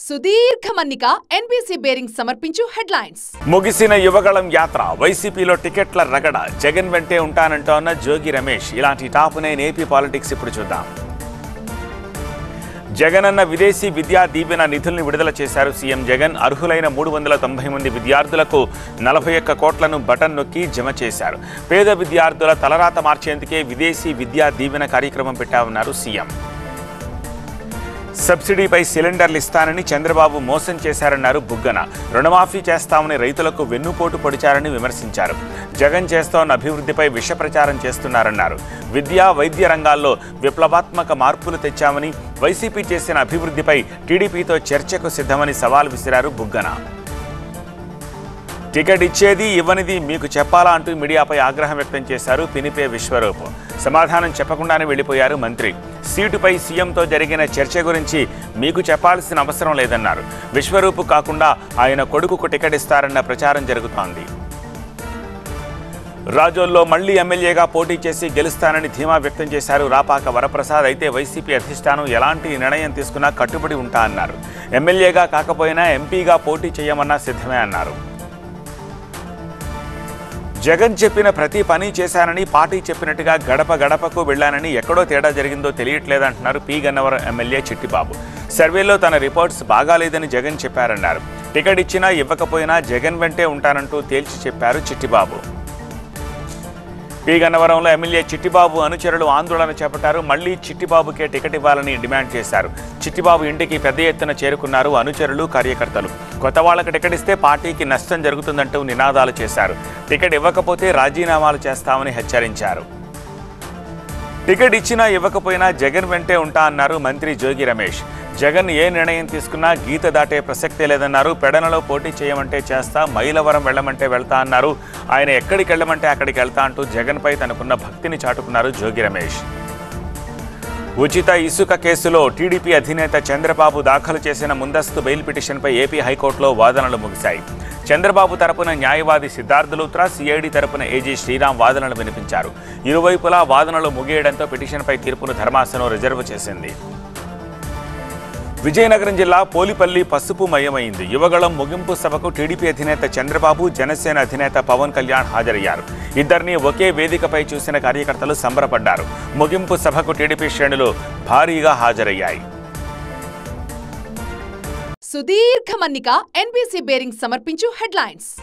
సుదీర్ఘ మన్నిక NBC bearing సమర్పించు హెడ్లైన్స్ ముగిసిన యువగళం యాత్ర వైసీపీలో టికెట్ల రగడ జగన్ వెంటే ఉంటానంటోన్న జోగి రమేష్ ఇలాంటి టాప్ నైన్ ఏపీ పాలిటిక్స్ ఇప్పుడు చూద్దాం జగనన్న విదేశీ విద్యా దీవెన నిధుల్ని విడుదల చేశారు సీఎం జగన్ అర్హులైన మూడు వందల తొంభై మంది విద్యార్థులకు నలభై ఒక్క కోట్లను బటన్ నొక్కి జమ చేశారు పేద విద్యార్థుల తలరాత మార్చేందుకే విదేశీ విద్యా దీవెన కార్యక్రమం పెట్టామన్నారు సీఎం సబ్సిడీపై సిలిండర్లు ఇస్తానని చంద్రబాబు మోసం చేశారన్నారు బుగ్గన రుణమాఫీ చేస్తామని రైతులకు వెన్నుపోటు పొడిచారని విమర్శించారు జగన్ చేస్తోన్న అభివృద్ధిపై విష ప్రచారం చేస్తున్నారన్నారు విద్యా వైద్య రంగాల్లో విప్లవాత్మక మార్పులు తెచ్చామని వైసీపీ చేసిన అభివృద్ధిపై టీడీపీతో చర్చకు సిద్ధమని సవాల్ విసిరారు బుగ్గన టికెట్ ఇచ్చేది ఇవ్వనిది మీకు చెప్పాలా అంటూ మీడియాపై ఆగ్రహం వ్యక్తం చేశారు పినిపే విశ్వరూప్ సమాధానం చెప్పకుండానే వెళ్ళిపోయారు మంత్రి సీటుపై సీఎంతో జరిగిన చర్చ గురించి మీకు చెప్పాల్సిన అవసరం లేదన్నారు విశ్వరూప్ కాకుండా ఆయన కొడుకుకు టికెట్ ఇస్తారన్న ప్రచారం జరుగుతోంది రాజోల్లో మళ్లీ ఎమ్మెల్యేగా పోటీ చేసి గెలుస్తానని ధీమా వ్యక్తం చేశారు రాపాక వరప్రసాద్ అయితే వైసీపీ అధిష్టానం ఎలాంటి నిర్ణయం తీసుకున్నా కట్టుబడి ఉంటా అన్నారు ఎమ్మెల్యేగా కాకపోయినా ఎంపీగా పోటీ చేయమన్నా సిద్ధమే అన్నారు జగన్ చెప్పిన ప్రతి పని చేశానని పార్టీ చెప్పినట్టుగా గడప గడపకు వెళ్ళానని ఎక్కడో తేడా జరిగిందో తెలియట్లేదంటున్నారు పి గన్నవరం ఎమ్మెల్యే చిట్టిబాబు సర్వేలో తన రిపోర్ట్స్ బాగాలేదని జగన్ చెప్పారన్నారు టికెట్ ఇచ్చినా ఇవ్వకపోయినా జగన్ వెంటే ఉంటానంటూ తేల్చి చెప్పారు చిట్టిబాబు పి గన్నవరంలో ఎమ్మెల్యే చిట్టిబాబు అనుచరులు ఆందోళన చేపట్టారు మళ్లీ చిట్టిబాబుకే టికెట్ ఇవ్వాలని డిమాండ్ చేశారు చిట్టిబాబు ఇంటికి పెద్ద ఎత్తున చేరుకున్నారు అనుచరులు కార్యకర్తలు కొత్త వాళ్ళకి టికెట్ ఇస్తే పార్టీకి నష్టం జరుగుతుందంటూ నినాదాలు చేశారు టికెట్ ఇవ్వకపోతే రాజీనామాలు చేస్తామని హెచ్చరించారు టికెట్ ఇచ్చినా ఇవ్వకపోయినా జగన్ వెంటే ఉంటా అన్నారు మంత్రి జోగి రమేష్ జగన్ ఏ నిర్ణయం తీసుకున్నా గీత దాటే ప్రసక్తే లేదన్నారు పెడనలో పోటీ చేయమంటే చేస్తా మైలవరం వెళ్ళమంటే వెళ్తా అన్నారు ఆయన ఎక్కడికి వెళ్ళమంటే అక్కడికి వెళ్తా అంటూ జగన్పై తనకున్న భక్తిని చాటుకున్నారు జోగి రమేష్ ఉచిత ఇసుక కేసులో టీడీపీ అధినేత చంద్రబాబు దాఖలు చేసిన ముందస్తు బెయిల్ పిటిషన్పై ఏపీ హైకోర్టులో వాదనలు ముగిశాయి చంద్రబాబు తరపున న్యాయవాది సిద్ధార్థ లూత్రా సిఐడి తరపున ఏజీ శ్రీరామ్ వాదనలు వినిపించారు ఇరువైపులా వాదనలు ముగియడంతో పిటిషన్పై తీర్పును ధర్మాసనం రిజర్వ్ చేసింది విజయనగరం జిల్లా పోలిపల్లి పసుపు మయమైంది యువగళం ముగింపు సభకు టీడీపీ అధినేత చంద్రబాబు జనసేన అధినేత పవన్ కళ్యాణ్ హాజరయ్యారు ఇద్దరిని ఒకే వేదికపై చూసిన కార్యకర్తలు సంబరపడ్డారు ముగింపు సభకు టీడీపీ శ్రేణులు భారీగా హాజరయ్యాయి సుదీర్ఘ మన్నిక ఎన్బీసీ బేరింగ్ సమర్పించు హెడ్లైన్స్